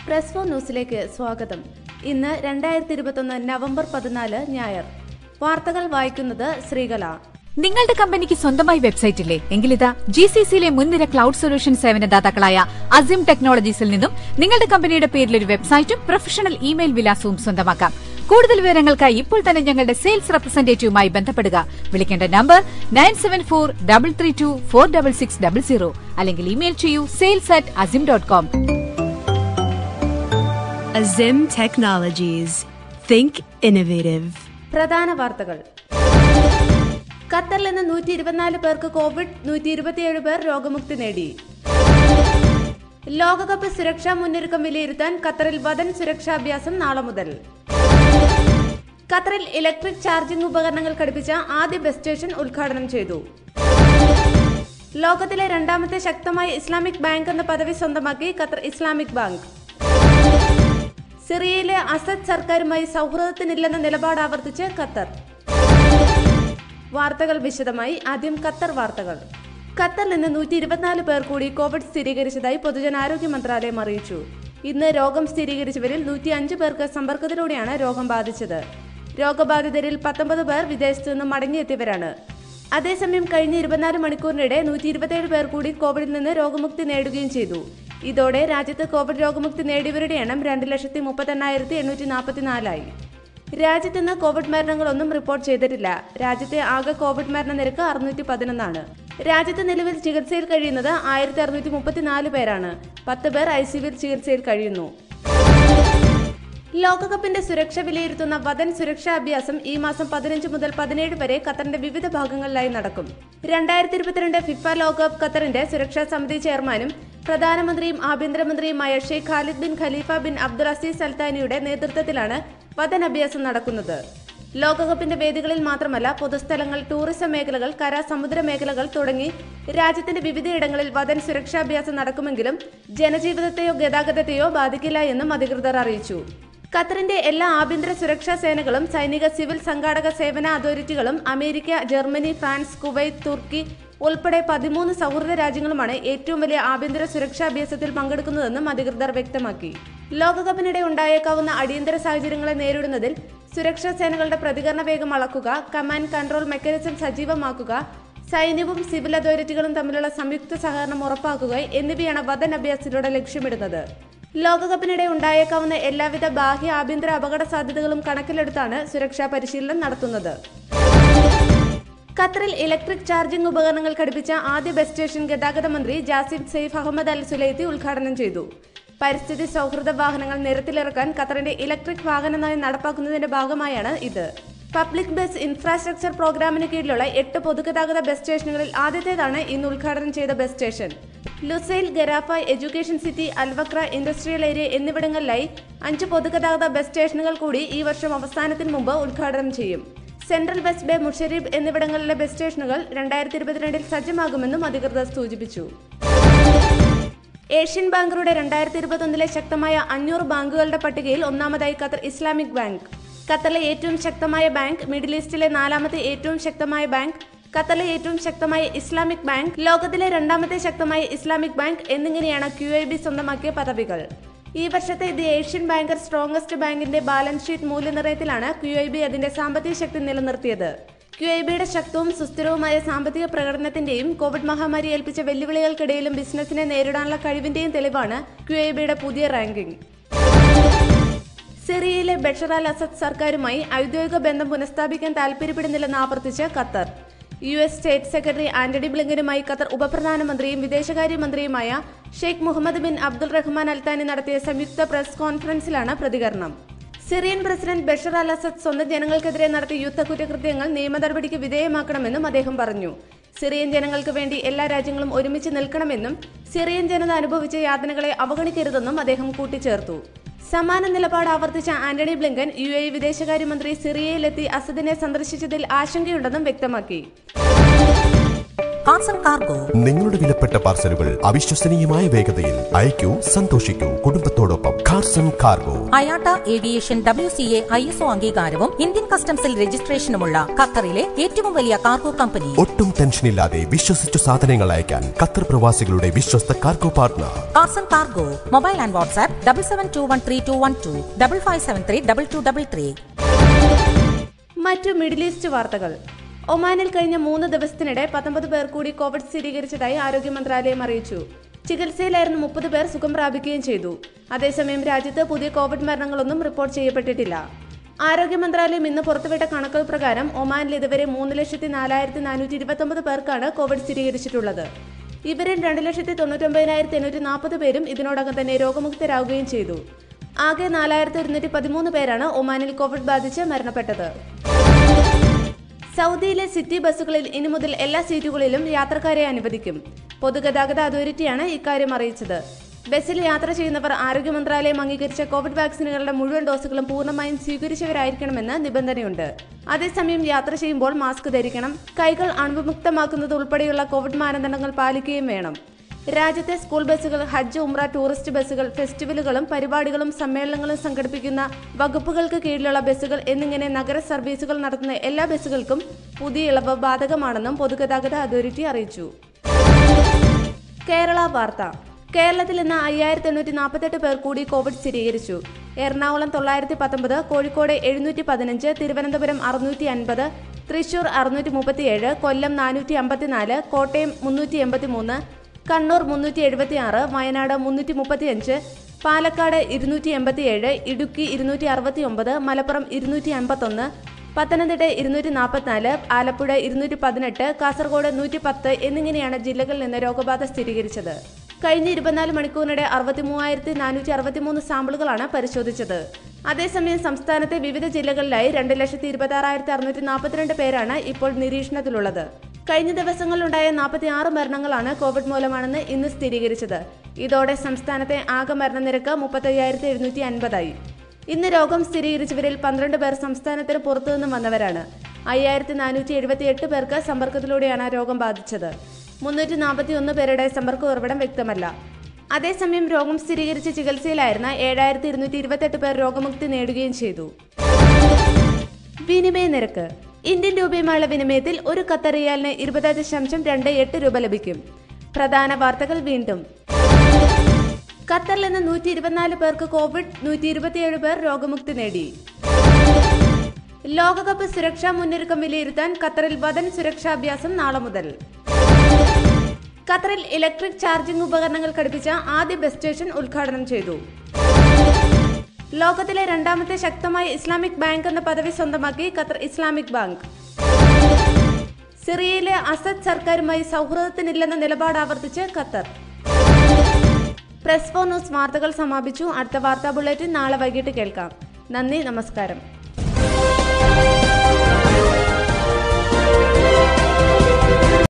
Press four ന്യൂസിലേക്ക് സ്വാഗതം ഇന്ന് രണ്ടായിരത്തി ഇരുപത്തൊന്ന് നവംബർ പതിനാല് ഞായർ വാർത്തകൾ വായിക്കുന്നത് ശ്രീകല നിങ്ങളുടെ കമ്പനിക്ക് സ്വന്തമായി വെബ്സൈറ്റ് ഇല്ലേ എങ്കിലിതാ ജി സി സിയിലെ മുൻനിര ക്ലൗഡ് സൊല്യൂഷൻ സേവനദാതാക്കളായ അസിം ടെക്നോളജീസിൽ നിന്നും നിങ്ങളുടെ കമ്പനിയുടെ പേരിൽ ഒരു വെബ്സൈറ്റും പ്രൊഫഷണൽ ഇമെയിൽ വിലാസവും സ്വന്തമാക്കാം കൂടുതൽ വിവരങ്ങൾക്കായി ഇപ്പോൾ തന്നെ ഞങ്ങളുടെ സെയിൽസ് റെപ്രസെന്റേറ്റീവുമായി ബന്ധപ്പെടുക വിളിക്കേണ്ട number nine seven four double three two four double six double zero അല്ലെങ്കിൽ ഇമെയിൽ ചെയ്യൂ sales at Azim dot com Azim Technologies. Think innovative. പ്രധാന വാർത്തകൾ ഖത്തറിൽ നിന്ന് നൂറ്റി ഇരുപത്തിനാല് പേർക്ക് കോവിഡ് നൂറ്റി ഇരുപത്തിയേഴ് പേർ രോഗമുക്തി നേടി ലോകകപ്പ് സുരക്ഷാ മുന്നൊരുക്കം വിലയിരുത്താൻ ഖത്തറിൽ വദൻ സുരക്ഷാഭ്യാസം നാളെ മുതൽ ഖത്തറിൽ ഇലക്ട്രിക് ചാർജിംഗ് ഉപകരണങ്ങൾ ഘടിപ്പിച്ച ആദ്യ ബസ് സ്റ്റേഷൻ ഉദ്ഘാടനം ചെയ്തു ലോകത്തിലെ രണ്ടാമത്തെ ശക്തമായ ഇസ്ലാമിക് ബാങ്ക് എന്ന പദവി സ്വന്തമാക്കി ഖത്തർ ഇസ്ലാമിക് ബാങ്ക് സിറിയയിലെ അസദ് സർക്കാരുമായി സൗഹൃദത്തിനില്ലെന്ന നിലപാട് ആവർത്തിച്ച് ഖത്തർ വാർത്തകൾ വിശദമായി ആദ്യം ഖത്തർ വാർത്തകൾ ഖത്തറിൽ നിന്ന് നൂറ്റി ഇരുപത്തിനാല് പേർ കൂടി കോവിഡ് സ്ഥിരീകരിച്ചതായി പൊതുജനാരോഗ്യ മന്ത്രാലയം അറിയിച്ചു ഇന്ന് രോഗം സ്ഥിരീകരിച്ചവരിൽ നൂറ്റി അഞ്ച് പേർക്ക് സമ്പർക്കത്തിലൂടെയാണ് രോഗം ബാധിച്ചത് രോഗബാധിതരിൽ പത്തൊമ്പത് പേർ വിദേശത്തു നിന്ന് മടങ്ങിയെത്തിയവരാണ് അതേസമയം കഴിഞ്ഞ ഇരുപത്തിനാല് മണിക്കൂറിനിടെ നൂറ്റി ഇരുപത്തിയേഴ് പേർ കൂടി കോവിഡിൽ നിന്ന് രോഗമുക്തി നേടുകയും ചെയ്തു ഇതോടെ രാജ്യത്ത് കോവിഡ് രോഗമുക്തി നേടിയവരുടെ എണ്ണം രണ്ട് ലക്ഷത്തി മുപ്പത്തെണ്ണായിരത്തി എണ്ണൂറ്റി നാൽപ്പത്തിനാലായി രാജ്യത്ത് ഇന്ന് കോവിഡ് മരണങ്ങളൊന്നും റിപ്പോർട്ട് ചെയ്തിട്ടില്ല രാജ്യത്തെ ആകെ കോവിഡ് മരണ നിരക്ക് അറുന്നൂറ്റി പതിനൊന്നാണ് രാജ്യത്ത് നിലവിൽ ചികിത്സയിൽ കഴിയുന്നത് ആയിരത്തി അറുന്നൂറ്റി മുപ്പത്തിനാല് പേരാണ് പത്ത് പേർ ഐ സിയുവിൽ ചികിത്സയിൽ കഴിയുന്നു ലോകകപ്പിന്റെ സുരക്ഷ വിലയിരുത്തുന്ന വദൻ സുരക്ഷാ അഭ്യാസം ഈ മാസം പതിനഞ്ച് മുതൽ പതിനേഴ് വരെ ഖത്തറിന്റെ വിവിധ ഭാഗങ്ങളിലായി നടക്കും രണ്ടായിരത്തി ഇരുപത്തിരണ്ട് ഫിഫ ലോകകപ്പ് ഖത്തറിന്റെ സുരക്ഷാ സമിതി ചെയർമാനും പ്രധാനമന്ത്രിയും ആഭ്യന്തരമന്ത്രിയുമായ Sheikh Khalid bin Khalifa bin Abdul Aziz അൽത്താനിയുടെ നേതൃത്വത്തിലാണ് വദൻ അഭ്യാസം നടക്കുന്നത് ലോകകപ്പിന്റെ വേദികളിൽ മാത്രമല്ല പൊതുസ്ഥലങ്ങൾ ടൂറിസം മേഖലകൾ കര സമുദ്ര മേഖലകൾ തുടങ്ങി രാജ്യത്തിന്റെ വിവിധയിടങ്ങളിൽ വദൻ സുരക്ഷാഭ്യാസം നടക്കുമെങ്കിലും ജനജീവിതത്തെയോ ഗതാഗതത്തെയോ ബാധിക്കില്ല എന്നും അധികൃതർ അറിയിച്ചു ഖത്തറിന്റെ എല്ലാ ആഭ്യന്തര സുരക്ഷാ സേനകളും സൈനിക സിവിൽ സംഘാടക സേവന അതോറിറ്റികളും അമേരിക്ക ജർമ്മനി ഫ്രാൻസ് കുവൈത്ത് തുർക്കി ഉൾപ്പെടെ പതിമൂന്ന് സൗഹൃദ രാജ്യങ്ങളുമാണ് ഏറ്റവും വലിയ ആഭ്യന്തര സുരക്ഷാ അഭ്യാസത്തിൽ പങ്കെടുക്കുന്നതെന്നും അധികൃതർ വ്യക്തമാക്കി ലോകകപ്പിനിടെ ഉണ്ടായേക്കാവുന്ന അടിയന്തര സാഹചര്യങ്ങളെ നേരിടുന്നതിൽ സുരക്ഷാ സേനകളുടെ പ്രതികരണ വേഗം അളക്കുക കമാൻഡ് കൺട്രോൾ മെക്കാനിസം സജീവമാക്കുക സൈന്യവും സിവിൽ അതോറിറ്റികളും തമ്മിലുള്ള സംയുക്ത സഹകരണം ഉറപ്പാക്കുക എന്നിവയാണ് വദൻ അഭ്യാസത്തിലൂടെ ലക്ഷ്യമിടുന്നത് ലോകകപ്പിനിടെ ഉണ്ടായേക്കാവുന്ന എല്ലാവിധ ബാഹ്യ ആഭ്യന്തര അപകട സാധ്യതകളും കണക്കിലെടുത്താണ് സുരക്ഷാ പരിശീലനം നടത്തുന്നത് ഖത്തറിൽ ഇലക്ട്രിക് ചാർജിംഗ് ഉപകരണങ്ങൾ ഘടിപ്പിച്ച ആദ്യ ബസ് സ്റ്റേഷൻ ഗതാഗത മന്ത്രി ജാസിം സെയ്ഫ് അഹമ്മദ് അൽ സുലൈത്തി ഉദ്ഘാടനം ചെയ്തു പരിസ്ഥിതി സൗഹൃദ വാഹനങ്ങൾ നിരത്തിലിറക്കാൻ ഖത്തറിന്റെ ഇലക്ട്രിക് വാഹന നയം നടപ്പാക്കുന്നതിന്റെ ഭാഗമായാണ് ഇത് പബ്ലിക് ബസ് ഇൻഫ്രാസ്ട്രക്ചർ പ്രോഗ്രാമിന് കീഴിലുള്ള എട്ട് പൊതുഗതാഗത ബസ് സ്റ്റേഷനുകളിൽ ആദ്യത്തേതാണ് ഇന്ന് ഉദ്ഘാടനം ചെയ്ത bus station Lusail Gharafa education city Al Wakra industrial area എന്നിവിടങ്ങളിലായി അഞ്ച് പൊതുഗതാഗത ബസ് സ്റ്റേഷനുകൾ കൂടി ഈ വർഷം അവസാനത്തിന് മുമ്പ് ഉദ്ഘാടനം ചെയ്യും സെൻട്രൽ ബസ് ബേ മുഷരീബ് എന്നിവിടങ്ങളിലെ ബസ് സ്റ്റേഷനുകൾ രണ്ടായിരത്തി ഇരുപത്തിരണ്ടിൽ സജ്ജമാകുമെന്നും അധികൃതർ സൂചിപ്പിച്ചു ഏഷ്യൻ ബാങ്കുകളുടെ രണ്ടായിരത്തി ഇരുപത്തൊന്നിലെ ശക്തമായ അഞ്ഞൂറ് ബാങ്കുകളുടെ പട്ടികയിൽ ഒന്നാമതായി ഖത്തർ ഇസ്ലാമിക് ബാങ്ക് ഖത്തറിലെ ഏറ്റവും ശക്തമായ ബാങ്ക് മിഡിൽ ഈസ്റ്റിലെ നാലാമത്തെ ഏറ്റവും ശക്തമായ ബാങ്ക് ഖത്തറിലെ ഏറ്റവും ശക്തമായ ഇസ്ലാമിക് ബാങ്ക് ലോകത്തിലെ രണ്ടാമത്തെ ശക്തമായ ഇസ്ലാമിക് ബാങ്ക് എന്നിങ്ങനെയാണ് ക്യു ഐ ബി സ്വന്തമാക്കിയ പദവികൾ ഈ വർഷത്തെ ദി ഏഷ്യൻ ബാങ്കർ സ്ട്രോങ്ങസ്റ്റ് ബാങ്കിന്റെ ബാലൻസ് ഷീറ്റ് മൂല്യനിർണ്ണയത്തിലാണ് ക്യു ഐ ബി അതിന്റെ സാമ്പത്തിക ശക്തി നിലനിർത്തിയത് ക്യു ഐ ബിയുടെ ശക്തവും സുസ്ഥിരവുമായ സാമ്പത്തിക പ്രകടനത്തിന്റെയും കോവിഡ് മഹാമാരി ഏൽപ്പിച്ച വെല്ലുവിളികൾക്കിടയിലും ബിസിനസിനെ നേരിടാനുള്ള കഴിവിന്റെയും തെളിവാണ് ക്യു ഐ ബിയുടെ പുതിയ റാങ്കിംഗ് സിറിയയിലെ ബഷർ അൽ അസദ് സർക്കാരുമായി ഔദ്യോഗിക ബന്ധം പുനഃസ്ഥാപിക്കാൻ താൽപര്യപ്പെടുന്നില്ലെന്ന് ആവർത്തിച്ച് Qatar U S state secretary Antony ബ്ലിങ്കനുമായി ഖത്തർ ഉപപ്രധാനമന്ത്രിയും വിദേശകാര്യമന്ത്രിയുമായ Sheikh Mohammed bin Abdul Rahman Al Thani നടത്തിയ സംയുക്ത പ്രസ് കോൺഫറൻസിലാണ് പ്രതികരണം Syrian president Bashar al Assad സ്വന്തം ജനങ്ങൾക്കെതിരെ നടത്തിയ യുദ്ധകുറ്റകൃത്യങ്ങൾ നിയമ നടപടിക്ക് വിധേയമാക്കണമെന്നും അദ്ദേഹം പറഞ്ഞു സിറിയൻ ജനങ്ങൾക്ക് വേണ്ടി എല്ലാ രാജ്യങ്ങളും ഒരുമിച്ച് നിൽക്കണമെന്നും സിറിയൻ ജനത അനുഭവിച്ച യാതനകളെ അവഗണിക്കരുതെന്നും അദ്ദേഹം കൂട്ടിച്ചേർത്തു സമാന നിലപാട് ആവർത്തിച്ച ആന്റണി ബ്ലിങ്കൻ യു എ വിദേശകാര്യമന്ത്രി സിറിയയിലെത്തി അസദിനെ സന്ദർശിച്ചതിൽ ആശങ്കയുണ്ടെന്നും വ്യക്തമാക്കി കാർസൺ കാർഗോ നിങ്ങളുടെ വിലപ്പെട്ട പാർസലുകൾ അവിശ്വസനീയമായ വേഗതയിൽ അയക്കൂ സന്തോഷിക്കൂ കുടുംബത്തോടൊപ്പം Carson cargo IATA aviation W C A I S O അംഗീകാരവും ഇന്ത്യൻ കസ്റ്റംസിൽ രജിസ്ട്രേഷനുമുള്ള ഖത്തറിലെ ഏറ്റവും വലിയ കാർഗോ കമ്പനി ഒട്ടും ടെൻഷനില്ലാതെ വിശ്വസിച്ചു സാധനങ്ങൾ അയക്കാൻ ഖത്തർ പ്രവാസികളുടെ വിശ്വസ്ത cargo partner Carson cargo mobile and WhatsApp double seven two one three two one two double five seven three double two double three മറ്റു മിഡിൽ ഈസ്റ്റ് വാർത്തകൾ ഒമാനിൽ കഴിഞ്ഞ മൂന്ന് ദിവസത്തിനിടെ പത്തൊമ്പത് പേർ കൂടി കോവിഡ് സ്ഥിരീകരിച്ചതായി ആരോഗ്യ മന്ത്രാലയം അറിയിച്ചു ചികിത്സയിലായിരുന്ന മുപ്പത് പേർ സുഖം പ്രാപിക്കുകയും ചെയ്തു അതേസമയം രാജ്യത്ത് പുതിയ കോവിഡ് മരണങ്ങളൊന്നും റിപ്പോർട്ട് ചെയ്യപ്പെട്ടിട്ടില്ല ആരോഗ്യ മന്ത്രാലയം ഇന്ന് പുറത്തുവിട്ട കണക്കുകൾ പ്രകാരം ഒമാനിൽ ഇതുവരെ മൂന്ന് ലക്ഷത്തി നാലായിരത്തി നാനൂറ്റി ഇരുപത്തൊമ്പത് പേർക്കാണ് കോവിഡ് സ്ഥിരീകരിച്ചിട്ടുള്ളത് ഇവരിൽ രണ്ട് ലക്ഷത്തി തൊണ്ണൂറ്റൊമ്പതിനായിരത്തി എണ്ണൂറ്റി നാൽപ്പത് പേരും ഇതിനോടകം തന്നെ രോഗമുക്തരാകുകയും ചെയ്തു ആകെ നാലായിരത്തി ഒരുന്നൂറ്റി പതിമൂന്ന് പേരാണ് ഒമാനിൽ കോവിഡ് ബാധിച്ച് മരണപ്പെട്ടത് സൗദിയിലെ സിറ്റി ബസ്സുകളിൽ ഇനി മുതൽ എല്ലാ സീറ്റുകളിലും യാത്രക്കാരെ അനുവദിക്കും പൊതുഗതാഗത അതോറിറ്റിയാണ് ഇക്കാര്യം അറിയിച്ചത് ബസ്സിൽ യാത്ര ചെയ്യുന്നവർ ആരോഗ്യ മന്ത്രാലയം അംഗീകരിച്ച കോവിഡ് വാക്സിനുകളുടെ മുഴുവൻ ഡോസുകളും പൂർണ്ണമായും സ്വീകരിച്ചവരായിരിക്കണമെന്ന് നിബന്ധനയുണ്ട് അതേസമയം യാത്ര ചെയ്യുമ്പോൾ മാസ്ക് ധരിക്കണം കൈകൾ അണുവിമുക്തമാക്കുന്നത് ഉൾപ്പെടെയുള്ള കോവിഡ് മാനദണ്ഡങ്ങൾ പാലിക്കുകയും വേണം രാജ്യത്തെ സ്കൂൾ ബസ്സുകൾ ഹജ്ജ് ഉംറ ടൂറിസ്റ്റ് ബസ്സുകൾ ഫെസ്റ്റിവലുകളും പരിപാടികളും സമ്മേളനങ്ങളും സംഘടിപ്പിക്കുന്ന വകുപ്പുകൾക്ക് കീഴിലുള്ള ബസ്സുകൾ എന്നിങ്ങനെ നഗര സർവീസുകൾ നടത്തുന്ന എല്ലാ ബസ്സുകൾക്കും പുതിയ ഇളവ് ബാധകമാണെന്നും പൊതുഗതാഗത അതോറിറ്റി അറിയിച്ചു കേരള വാർത്ത കേരളത്തിൽ ഇന്ന് അയ്യായിരത്തി എണ്ണൂറ്റി നാൽപ്പത്തെട്ട് പേർ കൂടി കോവിഡ് സ്ഥിരീകരിച്ചു എറണാകുളം തൊള്ളായിരത്തി പത്തൊമ്പത് കോഴിക്കോട് എഴുന്നൂറ്റി പതിനഞ്ച് തിരുവനന്തപുരം അറുന്നൂറ്റി അൻപത് തൃശൂർ അറുന്നൂറ്റി മുപ്പത്തിയേഴ് കൊല്ലം നാനൂറ്റി അമ്പത്തിനാല് കോട്ടയം മുന്നൂറ്റി എൺപത്തി മൂന്ന് കണ്ണൂർ മുന്നൂറ്റി എഴുപത്തി ആറ് വയനാട് മുന്നൂറ്റി മുപ്പത്തിയഞ്ച് പാലക്കാട് ഇരുന്നൂറ്റി എൺപത്തിയേഴ് ഇടുക്കി ഇരുന്നൂറ്റി അറുപത്തി ഒമ്പത് മലപ്പുറം ഇരുന്നൂറ്റി അൻപത്തൊന്ന് പത്തനംതിട്ട ഇരുന്നൂറ്റി നാൽപ്പത്തിനാല് ആലപ്പുഴ ഇരുന്നൂറ്റി പതിനെട്ട് കാസർഗോഡ് നൂറ്റി പത്ത് എന്നിങ്ങനെയാണ് ജില്ലകളിൽ നിന്ന് രോഗബാധ സ്ഥിരീകരിച്ചത് കഴിഞ്ഞ ഇരുപത്തിനാല് മണിക്കൂറിനിടെ അറുപത്തി മൂവായിരത്തി നാനൂറ്റി അറുപത്തിമൂന്ന് സാമ്പിളുകളാണ് പരിശോധിച്ചത് അതേസമയം സംസ്ഥാനത്തെ വിവിധ ജില്ലകളിലായി രണ്ട് ലക്ഷത്തി ഇരുപത്തി ആറായിരത്തി അറുന്നൂറ്റി നാൽപ്പത്തിരണ്ട് പേരാണ് ഇപ്പോൾ നിരീക്ഷണത്തിലുള്ളത് കഴിഞ്ഞ ദിവസങ്ങളിലുണ്ടായ നാൽപ്പത്തി ആറ് മരണങ്ങളാണ് കോവിഡ് മൂലമാണെന്ന് ഇന്ന് സ്ഥിരീകരിച്ചത് ഇതോടെ സംസ്ഥാനത്തെ ആകെ മരണനിരക്ക് മുപ്പത്തയ്യായിരത്തി എഴുന്നൂറ്റി അൻപതായി ഇന്ന് രോഗം സ്ഥിരീകരിച്ചവരിൽ പന്ത്രണ്ട് പേർ സംസ്ഥാനത്തിന് പുറത്തുനിന്നും വന്നവരാണ് അയ്യായിരത്തി നാനൂറ്റി എഴുപത്തി എട്ട് പേർക്ക് സമ്പർക്കത്തിലൂടെയാണ് രോഗം ബാധിച്ചത് മുന്നൂറ്റി നാൽപ്പത്തി ഒന്ന് പേരുടെ സമ്പർക്ക ഉറവിടം വ്യക്തമല്ല അതേസമയം രോഗം സ്ഥിരീകരിച്ച് ചികിത്സയിലായിരുന്ന ഏഴായിരത്തി ഇരുന്നൂറ്റി ഇരുപത്തെട്ട് പേർ രോഗമുക്തി നേടുകയും ചെയ്തു വിനിമയ നിരക്ക് ഇന്ത്യൻ രൂപയുമായുള്ള വിനിമയത്തിൽ ഒരു ഖത്തർ റിയാലിന് ഇരുപത് ദശാംശം രണ്ട് എട്ട് രൂപ ലഭിക്കും പ്രധാന വാർത്തകൾ വീണ്ടും ഖത്തറിൽ നിന്ന് നൂറ്റി ഇരുപത്തിനാല് പേർക്ക് കോവിഡ് നൂറ്റി ഇരുപത്തിയേഴ് പേർ രോഗമുക്തി നേടി ലോകകപ്പ് സുരക്ഷാ മുന്നൊരുക്കം വിലയിരുത്താൻ ഖത്തറിൽ വതൻ സുരക്ഷാഭ്യാസം നാളെ മുതൽ ഖത്തറിൽ ഇലക്ട്രിക് ചാർജിംഗ് ഉപകരണങ്ങൾ ഘടിപ്പിച്ച ആദ്യ ബസ് സ്റ്റേഷൻ ഉദ്ഘാടനം ചെയ്തു ലോകത്തിലെ രണ്ടാമത്തെ ശക്തമായ ഇസ്ലാമിക് ബാങ്ക് എന്ന പദവി സ്വന്തമാക്കി ഖത്തർ ഇസ്ലാമിക് ബാങ്ക് സിറിയയിലെ അസദ് സർക്കാരുമായി സൗഹൃദത്തിനില്ലെന്ന നിലപാട് ആവർത്തിച്ച് ഖത്തർ പ്രസ് ഫോർ ന്യൂസ് വാർത്തകൾ സമാപിച്ചു അടുത്ത വാർത്താ ബുള്ളറ്റിൻ നാളെ വൈകിട്ട് കേൾക്കാം നന്ദി നമസ്കാരം